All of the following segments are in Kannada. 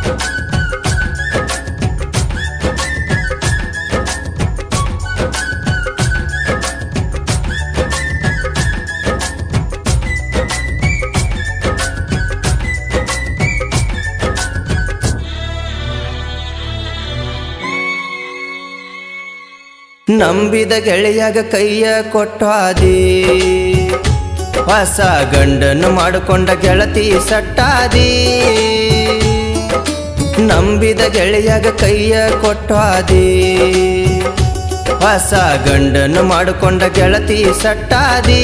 ನಂಬಿದ ಗೆಳೆಯಾಗ ಕೈಯ ಕೊಟ್ಟಾದಿ ಹೊಸ ಗಂಡನ್ನು ಮಾಡಿಕೊಂಡ ಗೆಳತಿ ಸಟ್ಟಾದಿ ನಂಬಿದ ಗೆಳೆಯಾಗ ಕೈಯ ಕೊಟ್ಟಾದಿ ಹೊಸ ಗಂಡನ್ನು ಮಾಡಿಕೊಂಡ ಗೆಳತಿ ಸಟ್ಟಾದಿ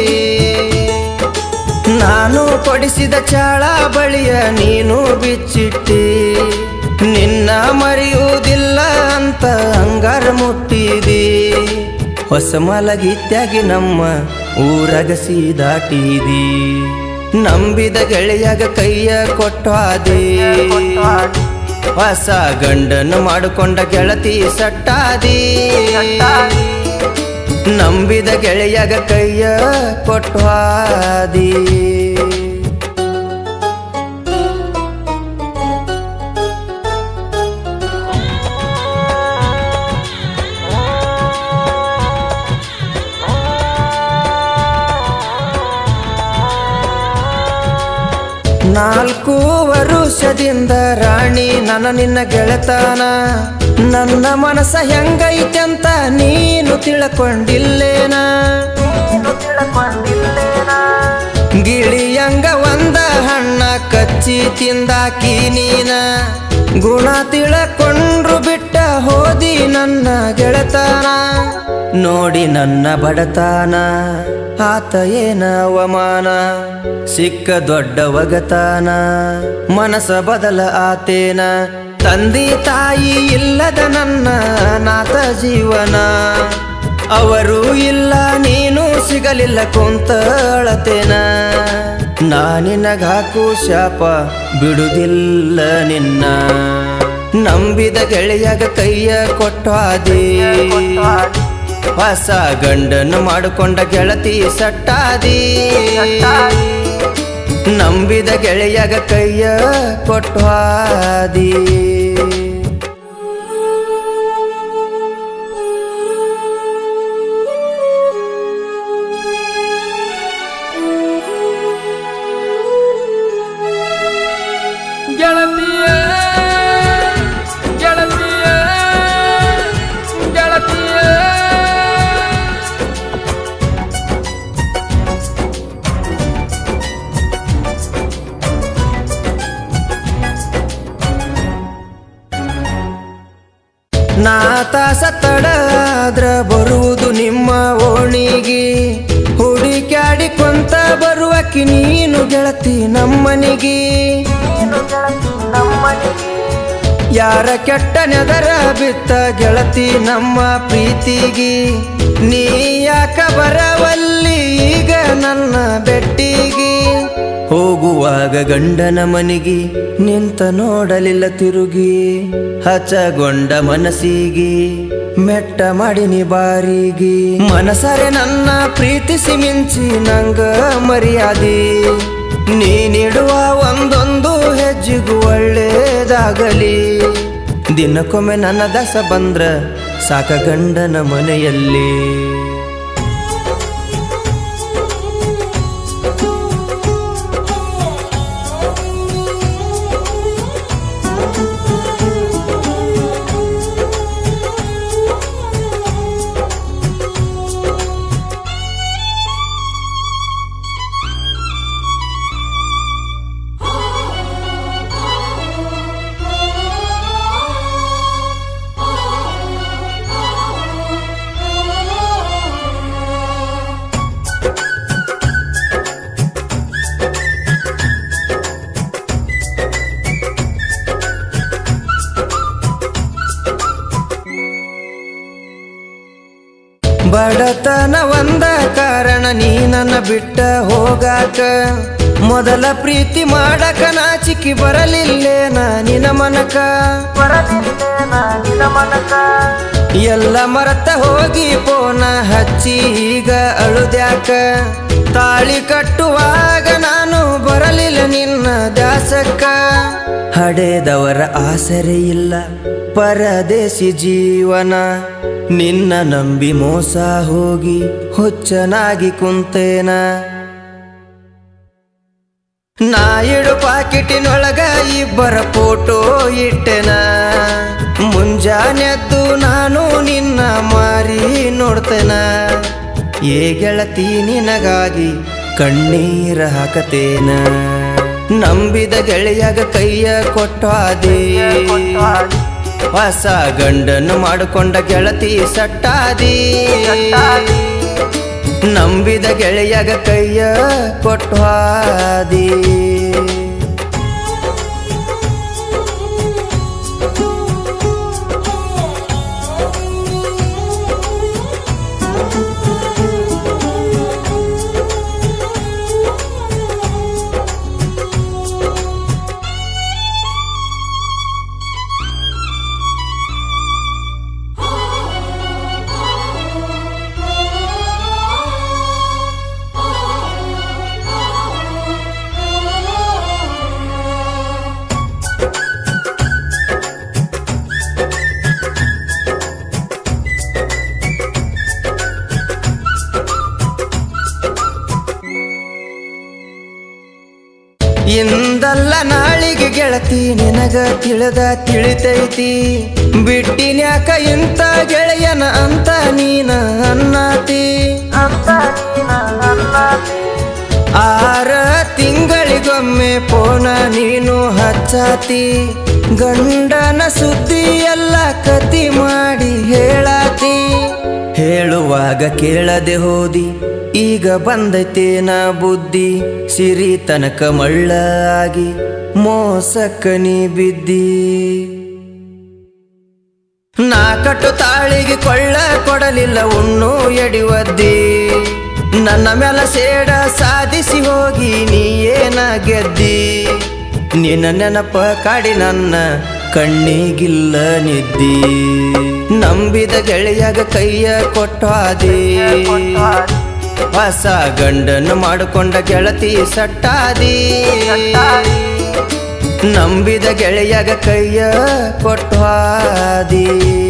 ನಾನು ಕೊಡಿಸಿದ ಚಾಳ ಬಳಿಯ ನೀನು ಬಿಚ್ಚಿಟ್ಟಿ ನಿನ್ನ ಮರೆಯುವುದಿಲ್ಲ ಅಂತ ಅಂಗಾರ ಮುಟ್ಟಿದಿ ಹೊಸ ಮಲಗಿತ್ಯಾಗಿ ನಮ್ಮ ಊರಗಸಿ ದಾಟಿದಿ ನಂಬಿದ ಗೆಳೆಯಾಗ ಕೈಯ ಕೊಟ್ಟಾದಿ ಹೊಸ ಗಂಡನ್ನು ಮಾಡಿಕೊಂಡ ಗೆಳತಿ ಸಟ್ಟಾದಿ ನಂಬಿದ ಗೆಳೆಯಾಗ ಕೈಯ ಕೊಟ್ವಾದಿ ನಾಲ್ಕು ವರುಷದಿಂದ ರಾಣಿ ನನ್ನ ನಿನ್ನ ಗೆಳತಾನ ನನ್ನ ಮನಸ್ಸ ಹೆಂಗೈತೆಂತ ನೀನು ತಿಳ್ಕೊಂಡಿಲ್ಲೇನ ಗಿಳಿಯಂಗ ಒಂದ ಹಣ್ಣ ಕಚ್ಚಿ ತಿಂದಾಕಿ ನೀನ ಗುಣ ತಿಳಕೊಂಡ್ರು ಬಿಟ್ಟ ಹೋದಿ ನನ್ನ ಗೆಳತಾನ ನೋಡಿ ನನ್ನ ಬಡತಾನ ಆತ ಏನ ಅವಮಾನ ಸಿಕ್ಕ ದೊಡ್ಡ ಒಗತಾನ ಮನಸ ಬದಲ ಆತೇನ ತಂದೆ ತಾಯಿ ಇಲ್ಲದ ನನ್ನ ನಾಥ ಜೀವನ ಅವರು ಇಲ್ಲ ನೀನು ಸಿಗಲಿಲ್ಲ ಕುಂತಳತೇನ ನಾನಿನಗಾಕು ಶಾಪ ಬಿಡುದಿಲ್ಲ ನಿನ್ನ ನಂಬಿದ ಗೆಳೆಯಾಗ ಕೈಯ ಕೊಟ್ಟಾದಿ ಹೊಸ ಗಂಡನ್ನು ಮಾಡಿಕೊಂಡ ಗೆಳತಿ ಸಟ್ಟಾದಿ ನಂಬಿದ ಗೆಳೆಯಾಗ ಕೈಯ ಕೊಟ್ವಾದಿ ಗೆಳತಿಯ ಗೆಳತಿಯ ಗೆಳತಿಯ ನಾ ತಾಸ ತಡಾದ್ರ ಬರುವುದು ನಿಮ್ಮ ಓಣಿಗೆ ಹುಡುಕ್ಯಾಡಿಕೊಂತ ಬರುವಕಿ ನೀನು ಗೆಳತಿ ನಮ್ಮನಿಗೆ ಯಾರ ಕೆಟ್ಟ ನೆದರ ಬಿತ್ತ ಗೆಳತಿ ನಮ್ಮ ಪ್ರೀತಿಗೆ ನೀ ಯಾಕ ಬರವಲ್ಲಿ ಈಗ ನನ್ನ ಬೆಟ್ಟಿಗೆ ಹೋಗುವಾಗ ಗಂಡನ ಮನೆಗೆ ನಿಂತ ನೋಡಲಿಲ್ಲ ತಿರುಗಿ ಹಚಗೊಂಡ ಮನಸ್ಸಿಗೆ ಮೆಟ್ಟ ಮಾಡಿನಿ ಬಾರಿಗೆ ಮನಸರೆ ನನ್ನ ಪ್ರೀತಿಸಿ ಮಿಂಚಿ ನಂಗ ಮರ್ಯಾದೆ ನೀನಿಡುವ ಒಂದೊಂದು ಹೆಜ್ಜೆಗೂ ಒಳ್ಳೇದಾಗಲಿ ದಿನಕ್ಕೊಮ್ಮೆ ನನ್ನ ದಸ ಬಂದ್ರ ಸಾಕ ಗಂಡನ ಮನೆಯಲ್ಲಿ ಬಡತನ ಒಂದ ಕಾರಣ ನೀ ನನ್ನ ಬಿಟ್ಟ ಹೋಗಾಕ ಮೊದಲ ಪ್ರೀತಿ ಮಾಡಕ ನಾಚಿಕೆ ಬರಲಿಲ್ಲೇನ ನಿನ ಮನಕ ಎಲ್ಲ ಮರತ ಹೋಗಿ ಪೋನ ಹಚ್ಚಿ ಈಗ ಅಳುದ್ಯಾಕ ತಾಳಿ ಕಟ್ಟುವಾಗ ನಾನು ಬರಲಿಲ್ಲ ನಿನ್ನ ದಾಸಕ್ಕ ಹಡೆದವರ ಆಸರೆ ಇಲ್ಲ ಪರದೇಶಿ ಜೀವನ ನಿನ್ನ ನಂಬಿ ಮೋಸ ಹೋಗಿ ಹುಚ್ಚನಾಗಿ ಕುಂತೇನ ನಾ ಇಡು ಪಾಕಿಟಿನೊಳಗ ಇಬ್ಬರ ಫೋಟೋ ಇಟ್ಟೆನ ಮುಂಜಾನೆದ್ದು ನಾನು ನಿನ್ನ ಮಾರಿ ನೋಡ್ತೇನ ಏ ಗೆಳತಿ ನಿನಗಾಗಿ ಕಣ್ಣೀರ ಹಾಕತೇನ ನಂಬಿದ ಗೆಳೆಯಾಗ ಕೈಯ ಕೊಟ್ಟಾದೆ ಹೊಸ ಗಂಡನ್ನು ಮಾಡಿಕೊಂಡ ಗೆಳತಿ ಸಟ್ಟಾದಿ ನಂಬಿದ ಗೆಳೆಯಾಗ ಕೈಯ ಕೊಟ್ಟಾದಿ ಇಂದಲ್ಲ ನಾಳಿಗೆ ಗೆಳತಿ ನಿನಗ ತಿಳಿದ ತಿಳಿತೈತಿ ಬಿಟ್ಟಿನ್ಯಾಕ ಇಂತ ಗೆಳೆಯನ ಅಂತ ನೀನ ಅನ್ನತಿ ಆರ ತಿಂಗಳಿಗೊಮ್ಮೆ ಪೋನ ನೀನು ಹಚ್ಚಾತಿ ಗಂಡನ ಸುದ್ದಿ ಎಲ್ಲ ಕತಿ ಮಾಡಿ ಹೇಳಾತಿ ಹೇಳುವಾಗ ಕೇಳದೆ ಹೋದಿ ಈಗ ಬಂದೈತೇನ ಬುದ್ಧಿ ಸಿರಿ ತನಕ ಮಳ್ಳಾಗಿ ಮೋಸಕ್ಕ ನೀ ಬಿದ್ದಿ ನಾ ಕಟ್ಟು ತಾಳಿಗೆ ಕೊಳ್ಳ ಕೊಡಲಿಲ್ಲ ಉಣ್ಣು ಎಡಿವದ್ದಿ ನನ್ನ ಮೇಲ ಸೇಡ ಸಾಧಿಸಿ ಹೋಗಿ ನೀ ಏನ ಗೆದ್ದಿ ನಿನ್ನ ನೆನಪ ಕಾಡಿ ನನ್ನ ಕಣ್ಣಿಗಿಲ್ಲ ನಿದ್ದಿ ನಂಬಿದ ಗೆಳೆಯಾಗ ಕೈಯ ಕೊಟ್ಟಾದಿ ಹೊಸ ಗಂಡನ್ನು ಮಾಡಿಕೊಂಡ ಗೆಳತಿ ಸಟ್ಟಾದಿ ನಂಬಿದ ಗೆಳೆಯಾಗ ಕೈಯ ಕೊಟ್ಟಾದಿ